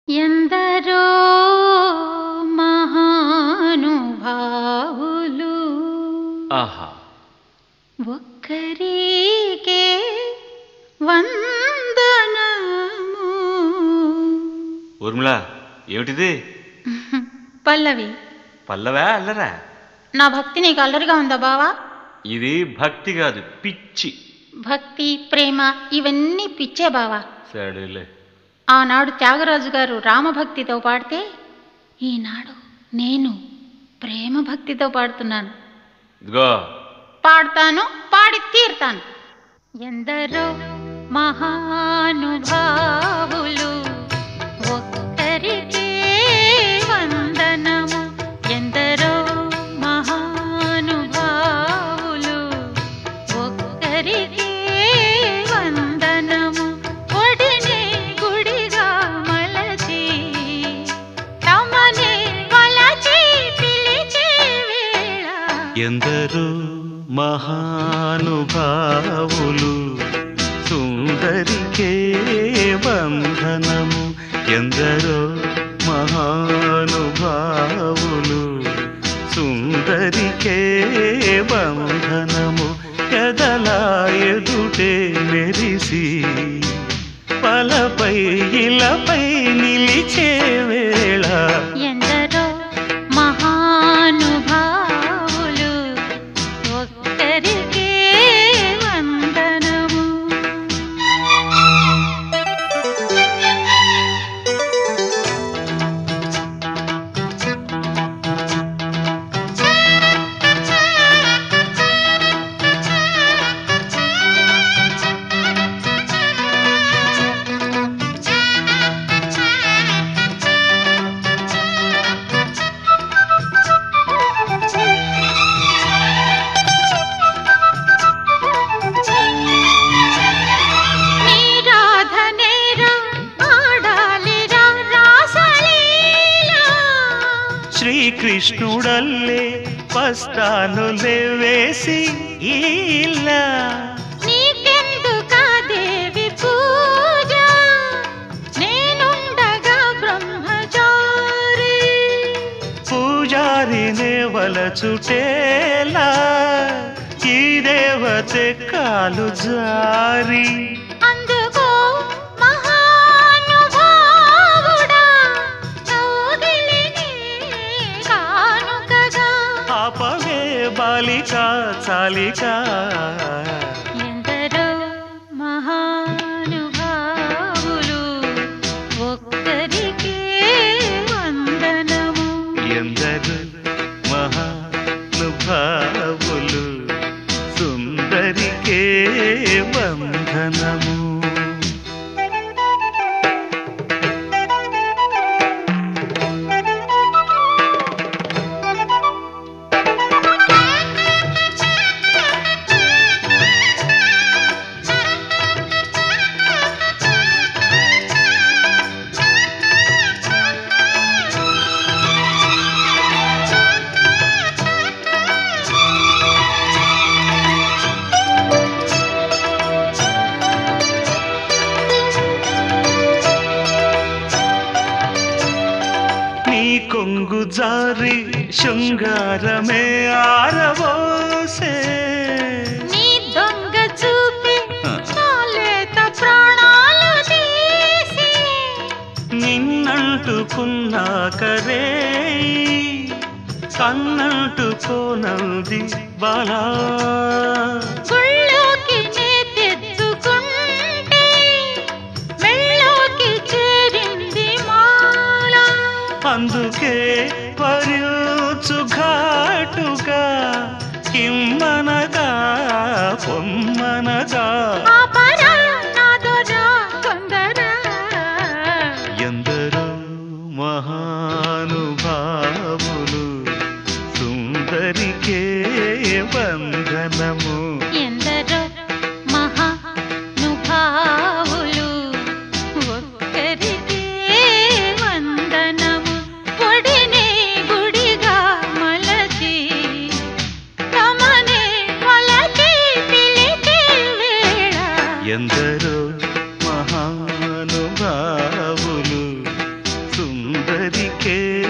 ఎందరో మహానుభావులు ఆహా ఒక్కరికే వందనము ఊర్మిళ ఏమిటిది పల్లవి పల్లవా అల్లరా నా భక్తి నీకు అల్లరిగా ఉందా బావా ఇది భక్తి కాదు పిచ్చి భక్తి ప్రేమ ఇవన్నీ పిచ్చే బావా సరేలే ఆనాడు త్యాగరాజు గారు రామభక్తితో పాడితే ఈనాడు నేను ప్రేమ భక్తితో పాడుతున్నాను ఇదిగో పాడతాను పాడి తీరుతాను ఎందరో మహానుభావులు ఒక్కరికే వందనము ఎందరో మహానుభావులు ఒక్కరికే వందనము ఒడిని గుడిగా మలచి తమని కొలచి పిలిచే వేళ ఎందరో మహానుభావులు సుందరికే బంధనము ఎందరో మహానుభావులు సుందరికే బంధనము ఎదలా ఎదుటే మెరిసి పలపై ఇలపై నిలిచే వేళ ఎందరో మహానుభావులు ఒక్కరికే వందనము నీరాధనేరా ఆడాలిరా రాసలీలా శ్రీకృష్ణుడల్లే పస్తానులే వేసి ఇలా నీకెందుకా దేవి పూజ నేనుండగా బ్రహ్మచారి పూజారినే వలచుటేలా ఈ దేవతే కాలు జారి అందుకో మహానుభావుడా కౌగిలిని కానుకగా ఆపవే బాలిక చాలిక ఎందరో మహానుభావులు ఒక్కరికే వందనము ఎందరు మహానుభావులు సుందరికే బంధనము నీ కొంగు జారి శృంగారమే ఆరవోసే నీ దొంగ చూపి చాలేత ప్రాణాలు తీసి నిన్నంటుకున్నాకరే కన్నంటుకోనంది బాలా గుళ్ళోకి నే తెచ్చుకుంటే మెళ్ళోకి చేరింది మాల అందుకే పరుచు ఘాటుగా కిమ్మనగా పొమ్మనగా ఆపరా నాదోరా కొందర ఎందరో మహానుభావులు సుందరికే వందనము ఎందరో అందుకే